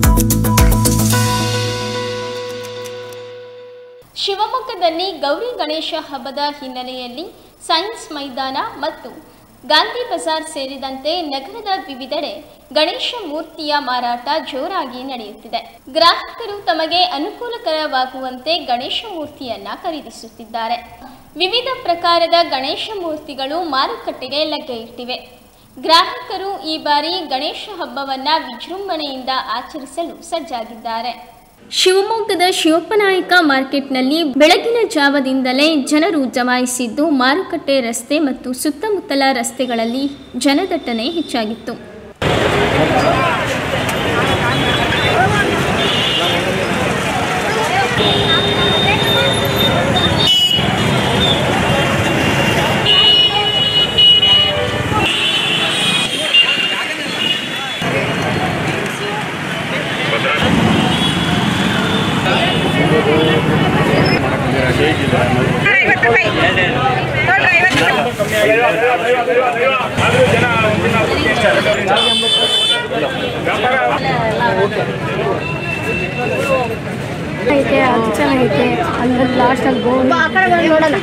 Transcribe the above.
ಶಿವಮೊಗ್ಗದಲ್ಲಿ ಗೌರಿ ಗಣೇಶ ಹಬ್ಬದ ಹಿನ್ನೆಲೆಯಲ್ಲಿ ಸೈನ್ಸ್ ಮೈದಾನ ಮತ್ತು ಗಾಂಧಿ ಬಜಾರ್ ಸೇರಿದಂತೆ ನಗರದ ವಿವಿಧೆಡೆ ಗಣೇಶ ಮೂರ್ತಿಯ ಮಾರಾಟ ಜೋರಾಗಿ ನಡೆಯುತ್ತಿದೆ ಗ್ರಾಹಕರು ತಮಗೆ ಅನುಕೂಲಕರವಾಗುವಂತೆ ಗಣೇಶ ಮೂರ್ತಿಯನ್ನ ಖರೀದಿಸುತ್ತಿದ್ದಾರೆ ವಿವಿಧ ಪ್ರಕಾರದ ಗಣೇಶ ಮೂರ್ತಿಗಳು ಮಾರುಕಟ್ಟೆಗೆ ಲಗ್ಗೆ ಇಟ್ಟಿವೆ ಗ್ರಾಹಕರು ಈ ಬಾರಿ ಗಣೇಶ ಹಬ್ಬವನ್ನ ವಿಜೃಂಭಣೆಯಿಂದ ಆಚರಿಸಲು ಸಜ್ಜಾಗಿದ್ದಾರೆ ಶಿವಮೊಗ್ಗದ ಶಿವಪ್ಪನಾಯಕ ಮಾರ್ಕೆಟ್ನಲ್ಲಿ ಬೆಳಗಿನ ಜಾವದಿಂದಲೇ ಜನರು ಜಮಾಯಿಸಿದ್ದು ಮಾರುಕಟ್ಟೆ ರಸ್ತೆ ಮತ್ತು ಸುತ್ತಮುತ್ತಲ ರಸ್ತೆಗಳಲ್ಲಿ ಜನದಟ್ಟಣೆ ಹೆಚ್ಚಾಗಿತ್ತು ಐತೆ ಅದು ಚೆನ್ನಾಗೈತೆ ಅಂದ್ರೆ ಲಾಸ್ಟಲ್ಲಿ ಗೋಲ್ ಆ ಕಡೆ ಬಂದು ನೋಡೋಣ